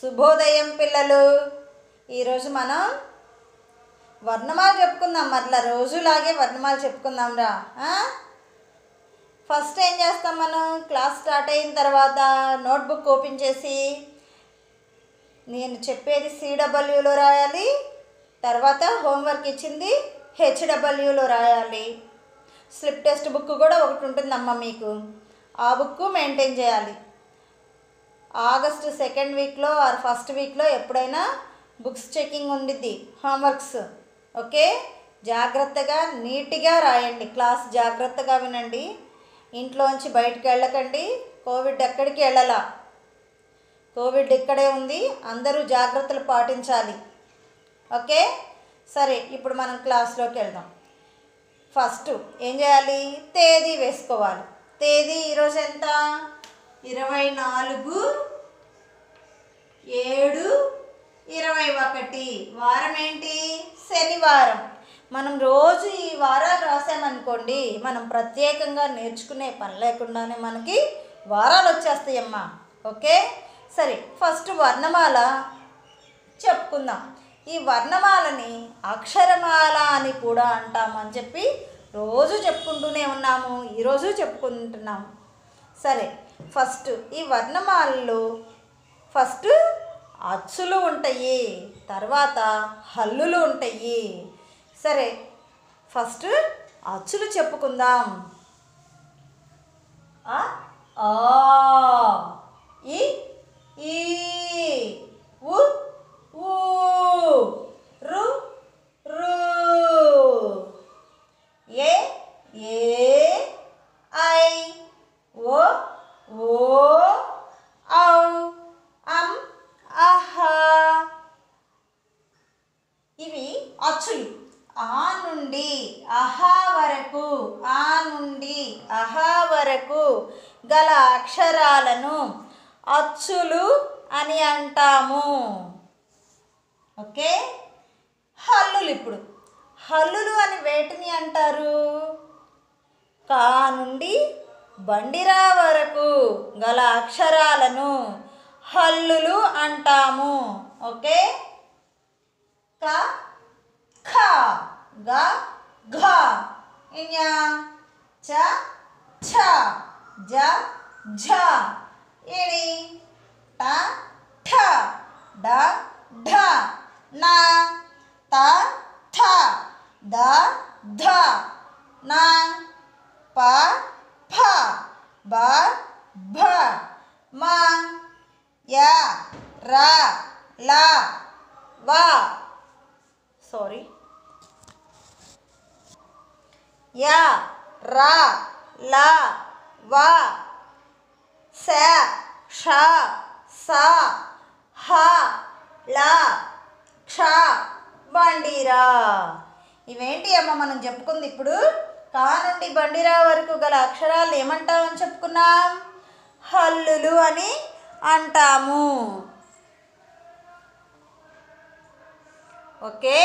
శుభోదయం పిల్లలు ఈరోజు మనం వర్ణమాలు చెప్పుకుందాం మరలా రోజులాగే వర్ణమాలు చెప్పుకుందాం రా ఫస్ట్ ఏం చేస్తాం మనం క్లాస్ స్టార్ట్ అయిన తర్వాత నోట్బుక్ ఓపెన్ చేసి నేను చెప్పేది సిడబ్ల్యూలో రాయాలి తర్వాత హోంవర్క్ ఇచ్చింది హెచ్డబ్ల్యూలో రాయాలి స్లిప్ టెక్స్ట్ బుక్ కూడా ఒకటి ఉంటుందమ్మా మీకు ఆ బుక్ మెయింటైన్ చేయాలి ఆగస్ట్ సెకండ్ వీక్లో ఆర్ ఫస్ట్ వీక్లో ఎప్పుడైనా బుక్స్ చెకింగ్ ఉండిద్ది హోంవర్క్స్ ఓకే జాగ్రత్తగా నీట్గా రాయండి క్లాస్ జాగ్రత్తగా వినండి ఇంట్లోంచి బయటికి వెళ్ళకండి కోవిడ్ ఎక్కడికి వెళ్ళాలా కోవిడ్ ఇక్కడే ఉంది అందరూ జాగ్రత్తలు పాటించాలి ఓకే సరే ఇప్పుడు మనం క్లాస్లోకి వెళ్దాం ఫస్ట్ ఏం చేయాలి తేదీ వేసుకోవాలి తేదీ ఈరోజు ఎంత ఇరవై నాలుగు ఏడు ఇరవై ఒకటి వారం ఏంటి శనివారం మనం రోజు ఈ వారాలు రాసామనుకోండి మనం ప్రత్యేకంగా నేర్చుకునే పని లేకుండానే మనకి వారాలు వచ్చేస్తాయమ్మా ఓకే సరే ఫస్ట్ వర్ణమాల చెప్పుకుందాం ఈ వర్ణమాలని అక్షరమాల అని కూడా అంటామని చెప్పి రోజు చెప్పుకుంటూనే ఉన్నాము ఈరోజు చెప్పుకుంటున్నాము సరే ఫస్ట్ ఈ వర్ణమాలలో ఫస్ట్ అచ్చులు ఉంటాయి తర్వాత హల్లులు ఉంటాయి సరే ఫస్ట్ అచ్చులు చెప్పుకుందాం ఆ ఆ ఈ ఈ ఉ ఊ రు రు ఏ ఏ ఐ ఓ ఓ ఔ అం ఆహా ఇవి అచ్చులు ఆ నుండి అహా వరకు ఆ నుండి అహా వరకు గల అక్షరాలను అచ్చులు అని అంటాము ఓకే హల్లులు ఇప్పుడు హల్లులు అని వేటిని అంటారు కా నుండి బండిరా వరకు గల అక్షరాలను హల్లులు అంటాము ఓకే క ఖ గ ఘ ఇన్య చ ఛ జ ఝ ఇడి ట ఠ డ ఢ న త థ ద ధ న ప ఫ బ భ మ య ర ల వ సారీ య ర ల వ స ష స హ ల క్ష బండిరా ఇవేంటి అమ్మ మనం చెప్పుకుంది ఇప్పుడు కా నుండి బండిరా వరకు గల అక్షరాలు ఏమంటామని చెప్పుకున్నాం హల్లులు అని అంటాము ఓకే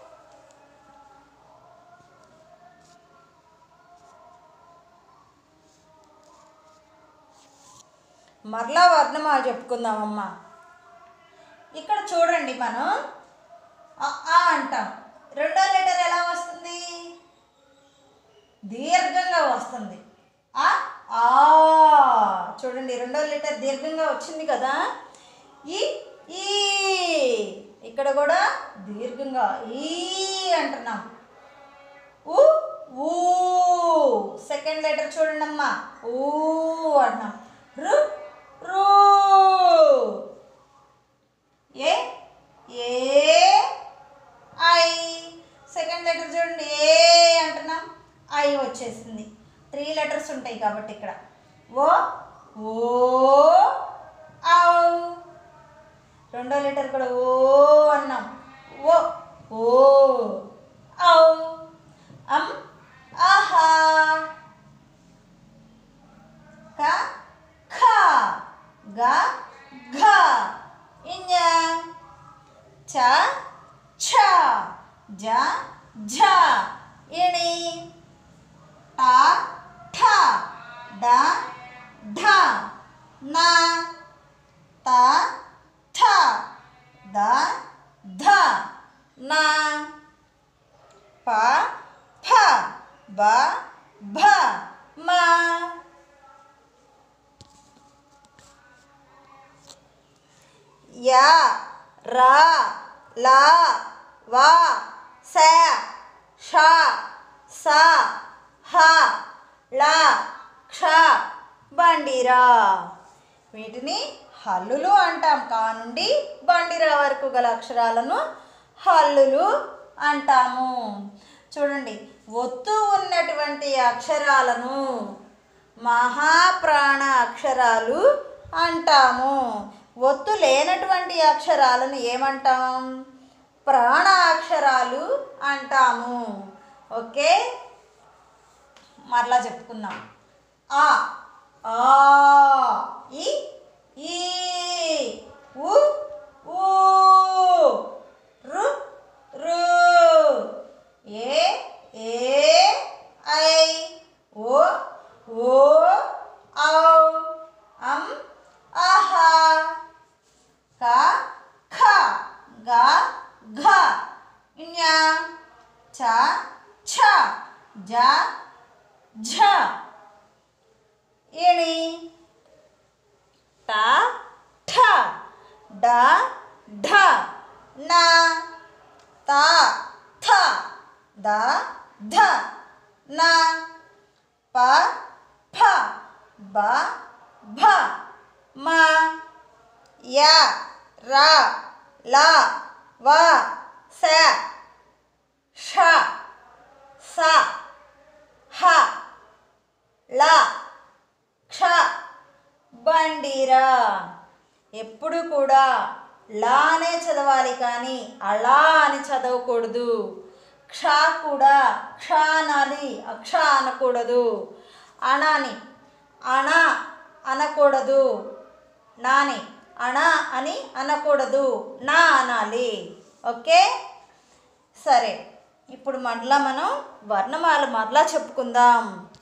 మరలా వర్ణమాల చెప్పుకుందామమ్మా ఇక్కడ చూడండి మనం అ, ఆ అంటాం రెండో లెటర్ ఎలా వస్తుంది దీర్ఘంగా వస్తుంది ఆ ఆ చూడండి రెండో లెటర్ దీర్ఘంగా వచ్చింది కదా ఈ ఈ ఇక్కడ కూడా దీర్ఘంగా ఈ అంటున్నాం ఊ ఊ సెకండ్ లెటర్ చూడండి అమ్మా ఊ అంటున్నాం రు రూ ఏ ఏ ఐ సెకండ్ లెటర్ చూడండి ఏ అంటున్నాం ఐ వచ్చేసింది త్రీ లెటర్స్ ఉంటాయి కాబట్టి ఇక్కడ ఓ ఓ ఔ రెండో లెటర్ కూడా ఓ అన్నాం ఓ ఓ ఔ అం ఆహా క ఖ గ ఘ ఇన్య చ ఛ జ ఝ ఇణి ట ఠ డ ఢ న త థ ద ధ నా ప ఫ బ భ మ యా రా లా వా స ష స హ ళ క్ష బండిరా వీటిని హల్లులు అంటాం కానుండి బండిరా వరకు గల అక్షరాలను హల్లులు అంటాము చూడండి ఒత్తు ఉన్నటువంటి అక్షరాలను మహాప్రాణ అక్షరాలు అంటాము ఒత్తు లేనటువంటి అక్షరాలను ఏమంటాం ప్రాణ అక్షరాలు అంటాము ఓకే మరలా చెప్పుకుందాం ఆ ఆ ఈ ఈ ఉ ఊ రు రు ఏ ఏ ఐ ఓ ఓ ఔ అం ఆహా క ఖ గ ఘ ఞ చ ఛ జ ఝ ఇణి ట ఠ డ ఢ న త థ ద ధ న ప ఫ బ భ మ య ర ల వ స ష స హ ల క్ష బండిరా ఎప్పుడు కూడా లానే చదవాలి కానీ అలా అని చదవకూడదు క్ష కూడా క్ష అనాలి అక్ష అనకూడదు అనాని అణ అనకూడదు నాని అణ అని అనకూడదు నా అనాలి ఓకే సరే ఇప్పుడు మరలా మనం వర్ణమాల మరలా చెప్పుకుందాం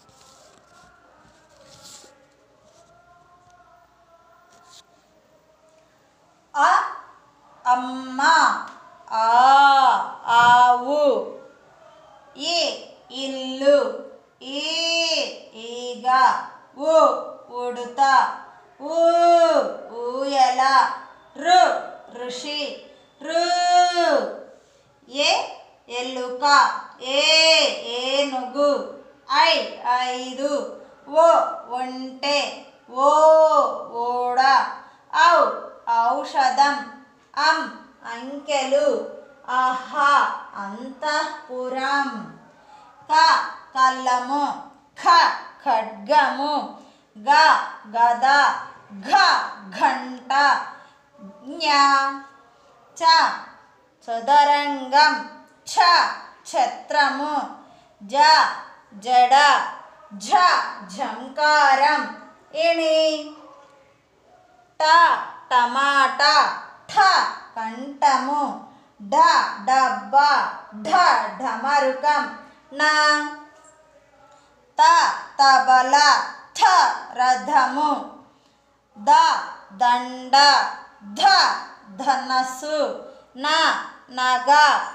అ అమ్మ ఆ ఆవు ఈ ఇల్లు ఈ ఈగ ఉ ఉడుత ఊ ఊయల రు ఋషి రు ఏ ఎల్లుక ఏ ఏనుగు ఐ ఐదు ఓ ఒంటె ఓ ఓడ ఔ ఔషధం అం అంకెలు ఆహా అంతఃపురం క కళ్ళము ఖ ఖడ్గము గ గద ఘ ఘంట జ్ఞ చ చదరంగం ఛ ఛత్రము జ జడ ఝ ఝంకారం ఇణి ట టమాటా ఠ కంఠము ఢ డబ్బా ఢ ఢమరుకం నా త తబల థ రథము ద దండ ధ ధనస్సు న నగ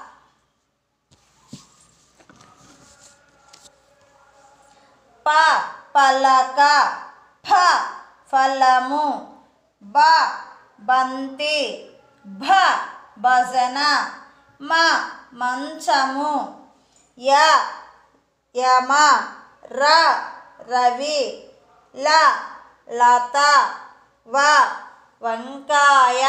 ప పలక ఫ ఫలము బ బంతి భ భజన మ మంచము య యమ ర రవి ల లత వ వంకాయ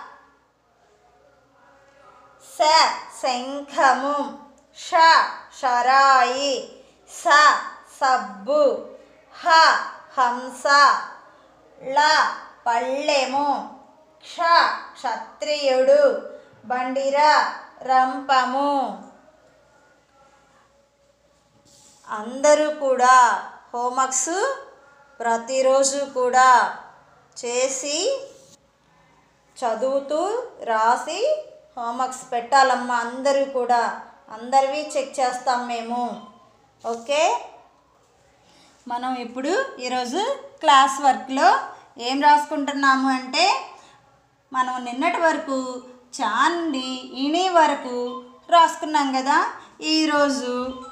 స శంఖము ష షరాయి స సబ్బు హ హంస ళ పళ్ళెము క్ష క్షత్రియుడు బండిర రంపము అందరూ కూడా హోంవర్క్స్ ప్రతిరోజు కూడా చేసి చదువుతూ రాసి హోంవర్క్స్ పెట్టాలమ్మా అందరూ కూడా అందరివి చెక్ చేస్తాం మేము ఓకే మనం ఇప్పుడు ఈరోజు క్లాస్ వర్క్లో ఏం రాసుకుంటున్నాము అంటే మనం నిన్నటి వరకు చాండి ఇణి వరకు రాసుకున్నాం కదా ఈరోజు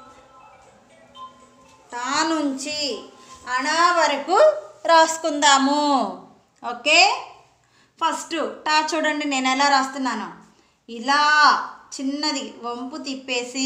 తా నుంచి అణా వరకు రాసుకుందాము ఓకే ఫస్ట్ టా చూడండి నేను ఎలా రాస్తున్నాను ఇలా చిన్నది వంపు తిప్పేసి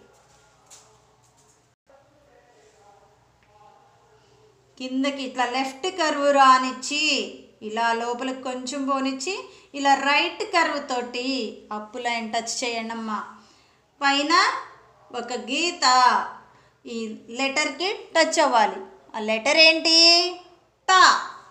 కిందకి ఇట్లా లెఫ్ట్ కర్వ్ రానిచ్చి ఇలా లోపలికి కొంచెం పోనిచ్చి ఇలా రైట్ కర్వ్ తోటి అప్పు లైన్ టచ్ చేయండి అమ్మా పైన ఒక గీత ఈ లెటర్కి టచ్ అవ్వాలి ఆ లెటర్ ఏంటి టా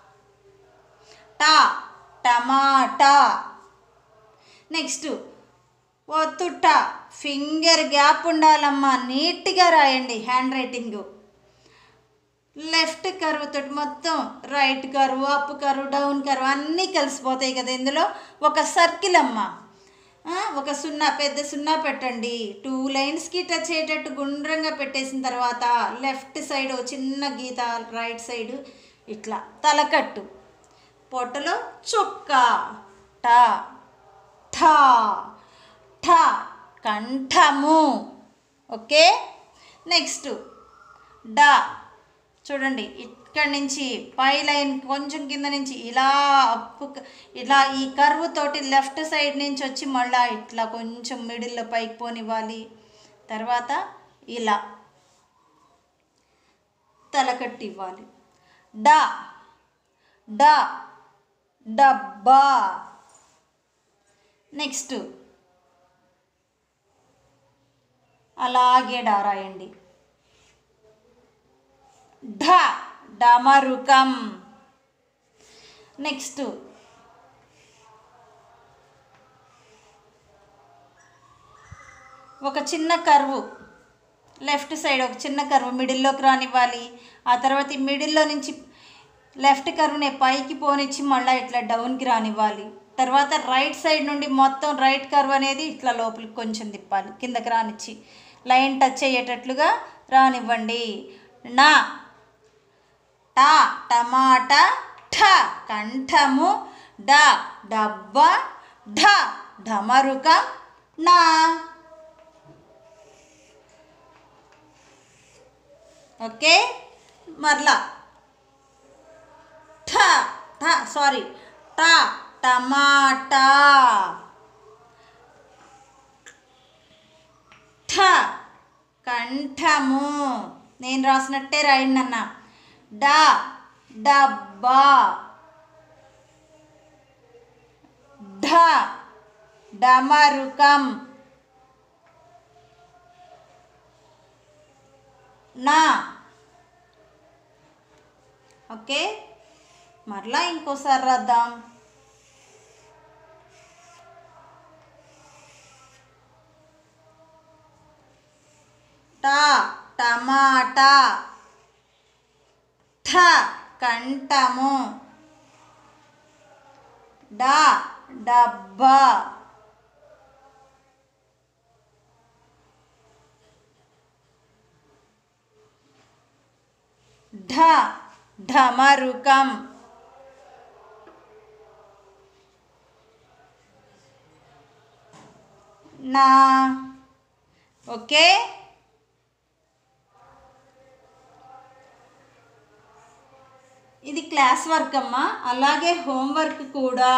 టా టమాటా నెక్స్ట్ ఒత్తుట ఫింగర్ గ్యాప్ ఉండాలమ్మా నీట్గా రాయండి హ్యాండ్ రైటింగ్ లెఫ్ట్ కర్వ్ తోటి మొత్తం right curve up curve down curve అన్నీ కలిసిపోతాయి కదా ఇందులో ఒక సర్కిల్ అమ్మ ఆ, ఒక సున్నా పెద్ద సున్నా పెట్టండి టూ లైన్స్కి టచ్ అయ్యేటట్టు గుండ్రంగా పెట్టేసిన తర్వాత లెఫ్ట్ సైడ్ ఒక చిన్న గీత రైట్ సైడ్ ఇట్లా తలకట్టు పొట్టలో చుక్క టా ఠా ఠా కంఠము ఓకే నెక్స్ట్ డా చూడండి ఇక్కడి నుంచి పై లైన్ కొంచెం కింద నుంచి ఇలా అప్పు ఇలా ఈ కర్వ్ తోటి లెఫ్ట్ సైడ్ నుంచి వచ్చి మళ్ళా ఇట్లా కొంచెం మిడిల్లో పైకి పోనివ్వాలి తర్వాత ఇలా తలకట్టి ఇవ్వాలి డా డా డబ్బా నెక్స్ట్ అలాగే డా రాయండి ఢ డమరుకం నెక్స్ట్ ఒక చిన్న కర్వ్ లెఫ్ట్ సైడ్ ఒక చిన్న కర్వ్ మిడిల్లోకి రానివ్వాలి ఆ తర్వాత ఈ మిడిల్లో నుంచి లెఫ్ట్ కర్వ్ని పైకి పోనిచ్చి మళ్ళీ ఇట్లా డౌన్కి రానివ్వాలి తర్వాత రైట్ సైడ్ నుండి మొత్తం రైట్ కర్వ్ అనేది ఇట్లా లోపలికి కొంచెం తిప్పాలి కిందకి రానిచ్చి లైన్ టచ్ అయ్యేటట్లుగా రానివ్వండి నా టా టమాటా ఠ కంఠము డ డబ్బా ఢ ఢమరుకం నా ఓకే మరలా ఠ ఠ సారీ టా టమాటా ఠ కంఠము నేను రాసినట్టే రాయండి అన్న డ డబ్బా ఢ డమరుకం నా ఓకే మరలా ఇంకోసారి రాద్దాం టా టమాటా ఠ కంఠము డా డబ్బా ఢ ఢమరుకం నా ఓకే ఇది క్లాస్ వర్క్ అమ్మా అలాగే హోంవర్క్ కూడా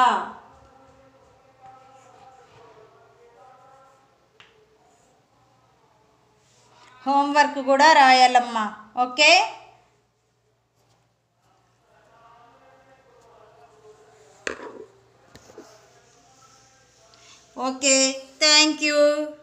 హోంవర్క్ కూడా రాయాలమ్మా ఓకే ఓకే థ్యాంక్ యూ